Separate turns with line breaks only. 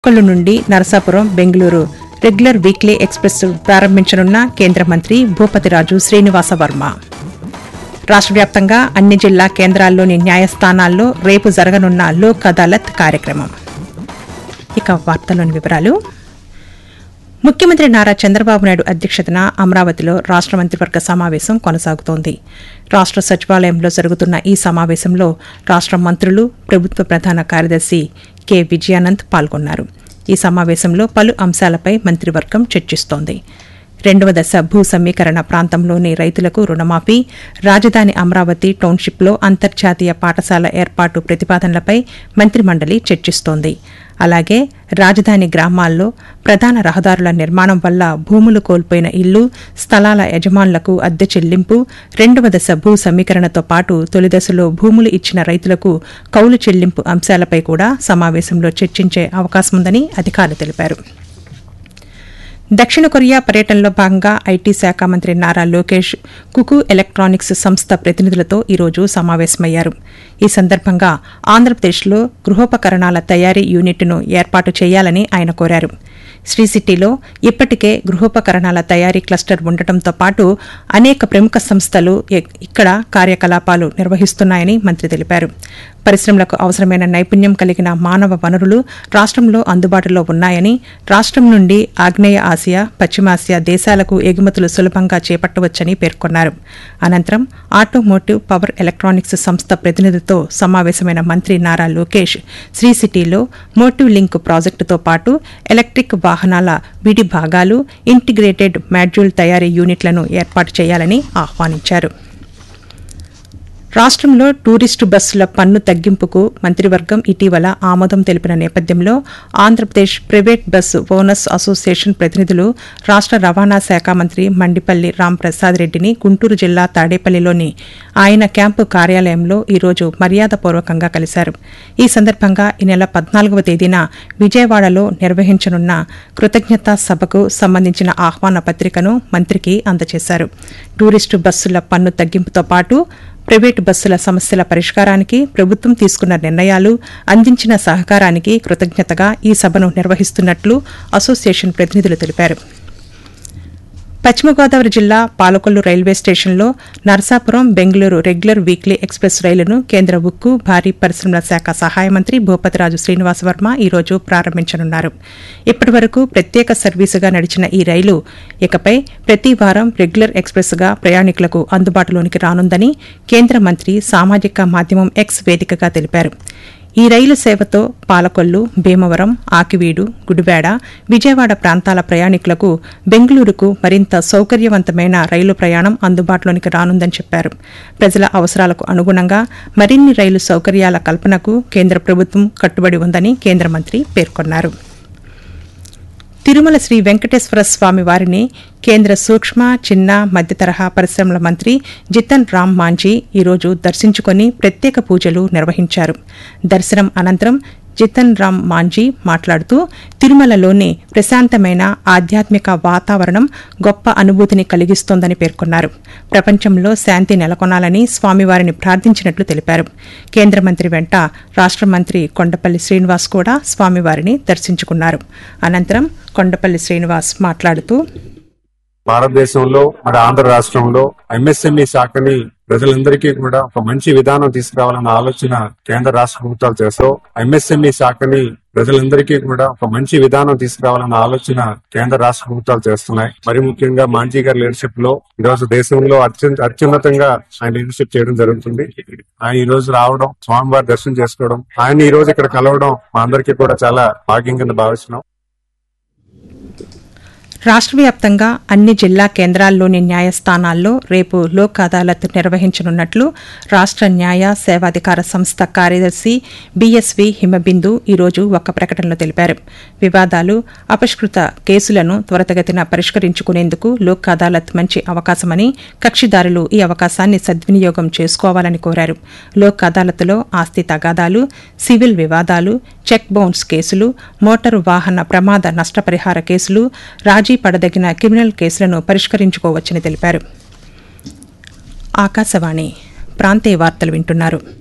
కొల్లు నుండి Narasapuram Bengaluru regular weekly express ప్రారంభించనున్న కేంద్ర మంత్రి భూపతిరాజు శ్రీనివాస వర్మ రాష్ట్ర వ్యాప్తంగా అన్ని జిల్లా కేంద్రాల్లోని న్యాయస్థానాల్లో రేపు జరగనున్న లోక్ అదాలత్ కార్యక్రమం ఇక వార్తలోని వివరాలు ముఖ్యమంత్రి నారా చంద్రబాబు నాయుడు అధ్యక్షతన అమరావతిలో రాష్ట్ర మంత్రివర్గ సమావేశం కొనసాగుతోంది రాష్ట్ర సచివాలయంలో జరుగుతున్న ఈ సమావేశంలో రాష్ట్ర మంత్రులు ప్రభుత్వ ప్రధాన కార్యదర్శి కె విజయానంద్ పాల్గొన్నారు ఈ సమావేశంలో పలు అంశాలపై మంత్రివర్గం చర్చిస్తోంది రెండవ దశ భూ సమీకరణ ప్రాంతంలోని రైతులకు రుణమాఫీ రాజధాని అమరావతి టౌన్షిప్లో అంతర్జాతీయ పాఠశాల ఏర్పాటు ప్రతిపాదనలపై మంత్రిమండలి చర్చిస్తోంది అలాగే రాజధాని గ్రామాల్లో ప్రధాన రహదారుల నిర్మాణం వల్ల భూములు కోల్పోయిన ఇల్లు స్థలాల యజమానులకు అద్దె చెల్లింపు రెండవ దశ భూ సమీకరణతో పాటు తొలి దశలో భూములు ఇచ్చిన రైతులకు కౌలు చెల్లింపు అంశాలపై కూడా సమావేశంలో చర్చించే అవకాశముందని అధికారులు తెలిపారు దక్షిణ కొరియా పర్యటనలో భాగంగా ఐటీ శాఖ మంత్రి నారా లోకేష్ కుకు ఎలక్ట్రానిక్స్ సంస్థ ప్రతినిధులతో ఈరోజు సమావేశమయ్యారు ఈ సందర్భంగా ఆంధ్రప్రదేశ్లో గృహోపకరణాల తయారీ యూనిట్ను ఏర్పాటు చేయాలని ఆయన కోరారు శ్రీ సిటీలో ఇప్పటికే గృహోపకరణాల తయారీ క్లస్టర్ ఉండటంతో పాటు అనేక ప్రముఖ సంస్థలు ఇ- ఇక్కడ కార్యకలాపాలు నిర్వహిస్తున్నాయని మంత్రి తెలిపారు పరిశ్రమలకు అవసరమైన నైపుణ్యం కలిగిన మానవ వనరులు రాష్ట్రంలో అందుబాటులో ఉన్నాయని రాష్ట్రం నుండి ఆగ్నేయ ఆసియా పశ్చిమాసియా దేశాలకు ఎగుమతులు సులభంగా చేపట్టవచ్చని పేర్కొన్నారు అనంతరం ఆటోమోటివ్ పవర్ ఎలక్ట్రానిక్స్ సంస్థ ప్రతినిధులతో సమావేశమైన మంత్రి నారా లోకేష్ శ్రీ సిటీలో మోటివ్ లింక్ ప్రాజెక్టుతో పాటు ఎలక్ట్రిక్ వాహనాల విడి భాగాలు ఇంటిగ్రేటెడ్ మాడ్యూల్ తయారీ యూనిట్లను ఏర్పాటు చేయాలని ఆహ్వానించారు రాష్ట్రంలో టూరిస్టు బస్సుల పన్ను తగ్గింపుకు మంత్రివర్గం ఇటీవల ఆమోదం తెలిపిన నేపథ్యంలో Andhra Pradesh private bus owners association ప్రతినిధులు రాష్ట్ర రవాణా శాఖ మంత్రి మండిపల్లి రాంప్రసాద్ రెడ్డిని గుంటూరు జిల్లా తాడేపల్లిలోని ఆయన క్యాంపు కార్యాలయంలో ఈరోజు మర్యాదపూర్వకంగా కలిశారు ఈ సందర్భంగా ఈ నెల పద్నాలుగవ తేదీన విజయవాడలో నిర్వహించనున్న కృతజ్ఞతా సభకు సంబంధించిన ఆహ్వాన పత్రికను మంత్రికి అందజేశారు టూరిస్టు బస్సుల పన్ను తగ్గింపుతో పాటు ప్రైవేటు బస్సుల సమస్యల పరిష్కారానికి ప్రభుత్వం తీసుకున్న నిర్ణయాలు అందించిన సహకారానికి కృతజ్ఞతగా ఈ సభను నిర్వహిస్తున్నట్లు అసోసియేషన్ ప్రతినిధులు తెలిపారు పశ్చిమ గోదావరి జిల్లా పాలకొల్లు రైల్వే స్టేషన్లో Narasapuram Bengaluru regular weekly express రైలును కేంద్ర ఉక్కు భారీ పరిశ్రమల శాఖ సహాయ మంత్రి భూపతిరాజు శ్రీనివాస వర్మ ఈరోజు ప్రారంభించనున్నారు ఇప్పటి వరకు ప్రత్యేక సర్వీసుగా నడిచిన ఈ రైలు ఇకపై ప్రతి వారం రెగ్యులర్ ఎక్స్ప్రెస్గా ప్రయాణికులకు అందుబాటులోనికి రానుందని కేంద్ర మంత్రి సామాజిక మాధ్యమం ఎక్స్ వేదికగా తెలిపారు ఈ రైలు సేవతో పాలకొల్లు భీమవరం ఆకివీడు గుడివాడ విజయవాడ ప్రాంతాల ప్రయాణికులకు బెంగళూరుకు మరింత సౌకర్యవంతమైన రైలు ప్రయాణం అందుబాటులోనికి రానుందని చెప్పారు ప్రజల అవసరాలకు అనుగుణంగా మరిన్ని రైలు సౌకర్యాల కల్పనకు కేంద్ర ప్రభుత్వం కట్టుబడి ఉందని కేంద్ర మంత్రి పేర్కొన్నారు తిరుమల శ్రీ వెంకటేశ్వర స్వామి వారిని కేంద్ర సూక్ష్మ చిన్న మధ్య తరహా పరిశ్రమల మంత్రి జితన్ రామ్ మాంఝీ ఈరోజు దర్శించుకొని ప్రత్యేక పూజలు నిర్వహించారు దర్శనం అనంతరం జితన్ రామ్ మాంఝీ మాట్లాడుతూ తిరుమలలోని ప్రశాంతమైన ఆధ్యాత్మిక వాతావరణం గొప్ప అనుభూతిని కలిగిస్తోందని పేర్కొన్నారు ప్రపంచంలో శాంతి నెలకొనాలని స్వామివారిని ప్రార్థించినట్లు తెలిపారు కేంద్ర మంత్రి వెంట రాష్ట్ర మంత్రి కొండపల్లి శ్రీనివాస్ కూడా స్వామివారిని దర్శించుకున్నారు అనంతరం కొండపల్లి శ్రీనివాస్ మాట్లాడుతూ
భారతదేశంలో మరి ఆంధ్ర రాష్ట్రంలో ఎంఎస్ఎంఈ శాఖని ప్రజలందరికీ కూడా ఒక మంచి విధానం తీసుకురావాలన్న ఆలోచన కేంద్ర రాష్ట్ర ప్రభుత్వాలు చేస్తావు ఎంఎస్ఎంఈ శాఖని ప్రజలందరికీ కూడా ఒక మంచి విధానం తీసుకురావాలన్న ఆలోచన కేంద్ర రాష్ట్ర ప్రభుత్వాలు చేస్తున్నాయి మరి ముఖ్యంగా మాంజీ గారి లీడర్షిప్ లో ఈ రోజు దేశంలో అత్యున్న అత్యున్నతంగా ఆయన లీడర్షిప్ చేయడం జరుగుతుంది ఆయన ఈ రోజు రావడం స్వామివారి దర్శనం చేసుకోవడం ఆయన ఈ రోజు ఇక్కడ కలవడం మా అందరికీ కూడా చాలా భాగ్యం కింద భావిస్తున్నాం
రాష్ట్ర వ్యాప్తంగా అన్ని జిల్లా కేంద్రాల్లోని న్యాయస్థానాల్లో రేపు లోక్ అదాలత్ నిర్వహించనున్నట్లు రాష్ట్ర న్యాయ సేవాధికార సంస్థ కార్యదర్శి బీఎస్వీ హిమబిందు ఈరోజు ఒక ప్రకటనలో తెలిపారు వివాదాలు అపష్కృత కేసులను త్వరితగతిన పరిష్కరించుకునేందుకు లోక్ అదాలత్ మంచి అవకాశమని కక్షిదారులు ఈ అవకాశాన్ని సద్వినియోగం చేసుకోవాలని కోరారు లోక్ అదాలత్లో ఆస్తి తగాదాలు సివిల్ వివాదాలు చెక్ బౌన్స్ కేసులు మోటారు వాహన ప్రమాద నష్టపరిహార కేసులు రాజీ పడదగిన క్రిమినల్ కేసులను పరిష్కరించుకోవచ్చని తెలిపారు ఆకాశవాణి ప్రాంతీయ వార్తలు వింటున్నారు